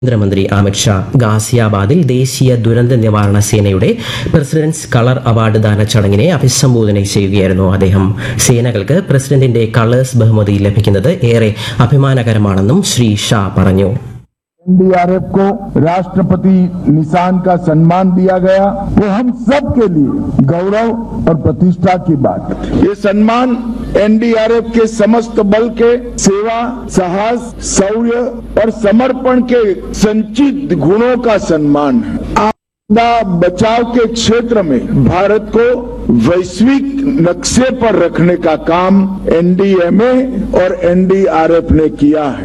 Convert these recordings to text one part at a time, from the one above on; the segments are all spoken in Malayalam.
കേന്ദ്രമന്ത്രി അമിത്ഷാ ഗാസിയാബാദിൽ ദേശീയ ദുരന്ത നിവാരണ സേനയുടെ പ്രസിഡന്റ്സ് കളർ അവാർഡ് ദാന ചടങ്ങിനെ അഭിസംബോധന ചെയ്യുകയായിരുന്നു അദ്ദേഹം സേനകൾക്ക് പ്രസിഡന്റിന്റെ കളേഴ്സ് ബഹുമതി ലഭിക്കുന്നത് ഏറെ അഭിമാനകരമാണെന്നും ശ്രീ ഷാ പറഞ്ഞു एनडीआरएफ को राष्ट्रपति निशान का सम्मान दिया गया वो हम सब के लिए गौरव और प्रतिष्ठा की बात है ये सम्मान एनडीआरएफ के समस्त बल के सेवा साहस शौर्य और समर्पण के संचित गुणों का सम्मान है आपदा बचाव के क्षेत्र में भारत को वैश्विक नक्शे पर रखने का काम एनडीएमए और एनडीआरएफ ने किया है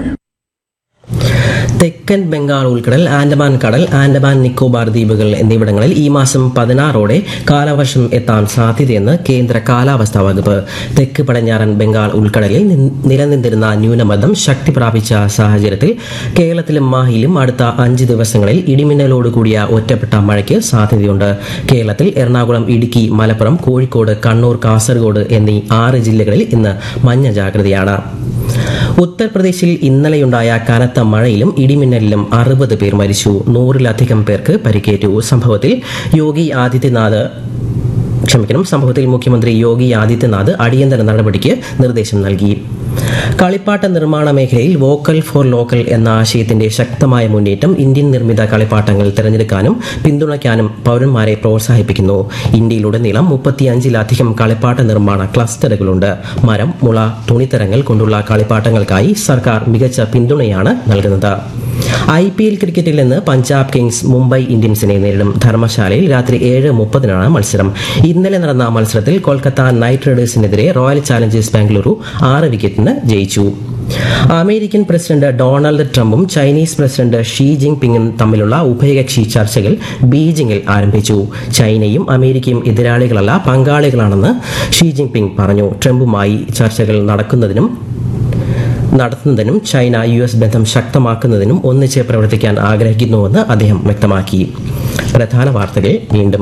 തെക്കൻ ബംഗാൾ ഉൾക്കടൽ ആൻഡമാൻ കടൽ ആൻഡമാൻ നിക്കോബാർ ദ്വീപുകൾ എന്നിവിടങ്ങളിൽ ഈ മാസം പതിനാറോടെ കാലവർഷം എത്താൻ സാധ്യതയെന്ന് കേന്ദ്ര കാലാവസ്ഥാ വകുപ്പ് തെക്ക് പടിഞ്ഞാറൻ ബംഗാൾ ഉൾക്കടലിൽ നിൻ- നിലനിന്നിരുന്ന ന്യൂനമർദ്ദം ശക്തി പ്രാപിച്ച സാഹചര്യത്തിൽ കേരളത്തിലും മാഹിയിലും അടുത്ത അഞ്ച് ദിവസങ്ങളിൽ ഇടിമിന്നലോട് കൂടിയ ഒറ്റപ്പെട്ട മഴയ്ക്ക് സാധ്യതയുണ്ട് കേരളത്തിൽ എറണാകുളം ഇടുക്കി മലപ്പുറം കോഴിക്കോട് കണ്ണൂർ കാസർഗോഡ് എന്നീ ആറ് ജില്ലകളിൽ ഇന്ന് മഞ്ഞ ജാഗ്രതയാണ് ഉത്തർപ്രദേശിൽ ഇന്നലെയുണ്ടായ കനത്ത മഴയിലും ഇടിമിന്നലിലും അറുപത് പേർ മരിച്ചു നൂറിലധികം പേർക്ക് പരിക്കേറ്റു സംഭവത്തിൽ യോഗി ആദിത്യനാഥ് ക്ഷമിക്കണം സംഭവത്തിൽ മുഖ്യമന്ത്രി യോഗി ആദിത്യനാഥ് അടിയന്തര നടപടിക്ക് നിർദ്ദേശം നൽകി കളിപ്പാട്ട നിർമ്മാണ മേഖലയിൽ വോക്കൽ ഫോർ ലോക്കൽ എന്ന ആശയത്തിന്റെ ശക്തമായ മുന്നേറ്റം ഇന്ത്യൻ നിർമ്മിത കളിപ്പാട്ടങ്ങൾ തിരഞ്ഞെടുക്കാനും പിന്തുണയ്ക്കാനും പൗരന്മാരെ പ്രോത്സാഹിപ്പിക്കുന്നു ഇന്ത്യയിലുടനീളം മുപ്പത്തിയഞ്ചിലധികം കളിപ്പാട്ട നിർമ്മാണ ക്ലസ്റ്ററുകളുണ്ട് മരം മുള തുണിത്തരങ്ങൾ കൊണ്ടുള്ള കളിപ്പാട്ടങ്ങൾക്കായി സർക്കാർ മികച്ച പിന്തുണയാണ് നൽകുന്നത് ഐ പി എൽ ക്രിക്കറ്റിൽ നിന്ന് പഞ്ചാബ് കിങ്സ് മുംബൈ ഇന്ത്യൻസിനെ നേരിടും ധർമ്മശാലയിൽ രാത്രി ഏഴ് മുപ്പതിനാണ് മത്സരം ഇന്നലെ നടന്ന മത്സരത്തിൽ കൊൽക്കത്ത നൈറ്റ് റൈഡേഴ്സിനെതിരെ റോയൽ ചാലഞ്ചേഴ്സ് ബാംഗ്ലൂരു ആറ് വിക്കറ്റിന് ജയിച്ചു അമേരിക്കൻ പ്രസിഡന്റ് ഡൊണാൾഡ് ട്രംപും ചൈനീസ് പ്രസിഡന്റ് ഷീ ജിങ് പിങ്ങും തമ്മിലുള്ള ഉഭയകക്ഷി ചർച്ചകൾ ബീജിംഗിൽ ആരംഭിച്ചു ചൈനയും അമേരിക്കയും എതിരാളികളല്ല പങ്കാളികളാണെന്ന് ഷീ ജിങ് പിങ് പറഞ്ഞു ട്രംപുമായി ചർച്ചകൾ നടക്കുന്നതിനും നടത്തുന്നതിനും ചൈന യു എസ് ബന്ധം ശക്തമാക്കുന്നതിനും ഒന്നിച്ച് പ്രവർത്തിക്കാൻ ആഗ്രഹിക്കുന്നുവെന്ന് അദ്ദേഹം വ്യക്തമാക്കി പ്രധാന വാർത്തകൾ വീണ്ടും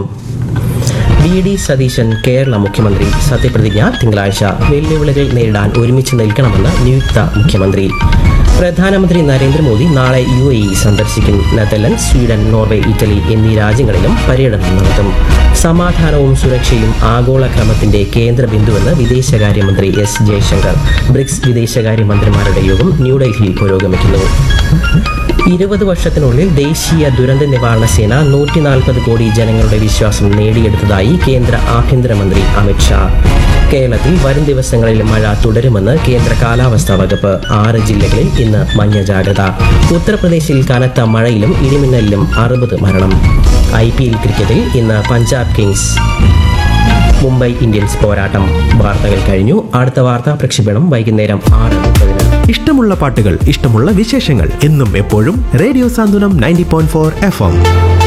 വി ഡി സതീശൻ കേരള മുഖ്യമന്ത്രി സത്യപ്രതിജ്ഞ തിങ്കളാഴ്ച വെല്ലുവിളികൾ നേരിടാൻ ഒരുമിച്ച് നിൽക്കണമെന്ന് നിയുക്ത മുഖ്യമന്ത്രി പ്രധാനമന്ത്രി നരേന്ദ്രമോദി നാളെ യു എ ഇ സന്ദർശിക്കും നെതർലൻഡ് സ്വീഡൻ നോർവേ ഇറ്റലി എന്നീ രാജ്യങ്ങളിലും പര്യടനം നടത്തും സമാധാനവും സുരക്ഷയും ആഗോളക്രമത്തിന്റെ കേന്ദ്ര ബിന്ദുവെന്ന് വിദേശകാര്യമന്ത്രി എസ് ജയശങ്കർ ബ്രിക്സ് വിദേശകാര്യമന്ത്രിമാരുടെ യോഗം ന്യൂഡൽഹിയിൽ പുരോഗമിക്കുന്നു ഇരുപത് വർഷത്തിനുള്ളിൽ ദേശീയ ദുരന്ത നിവാരണ സേന നൂറ്റി നാൽപ്പത് കോടി ജനങ്ങളുടെ വിശ്വാസം നേടിയെടുത്തതായി കേന്ദ്ര ആഭ്യന്തരമന്ത്രി അമിത്ഷാ കേരളത്തിൽ വരും ദിവസങ്ങളിൽ മഴ തുടരുമെന്ന് കേന്ദ്ര കാലാവസ്ഥാ വകുപ്പ് ആറ് ജില്ലകളിൽ ഇന്ന് മഞ്ഞ ജാഗ്രത ഉത്തർപ്രദേശിൽ കനത്ത മഴയിലും ഇടിമിന്നലിലും അറുപത് മരണം ഐ പി എൽ ക്രിക്കറ്റിൽ ഇന്ന് പഞ്ചാബ് കിങ്സ് മുംബൈ ഇന്ത്യൻസ് പോരാട്ടം വാർത്തകൾ കഴിഞ്ഞു അടുത്ത വാർത്താ പ്രക്ഷേപണം വൈകുന്നേരം ആറ് മുപ്പതിന് ഇഷ്ടമുള്ള പാട്ടുകൾ ഇഷ്ടമുള്ള വിശേഷങ്ങൾ എന്നും എപ്പോഴും radio Santhwanam ninety point four F M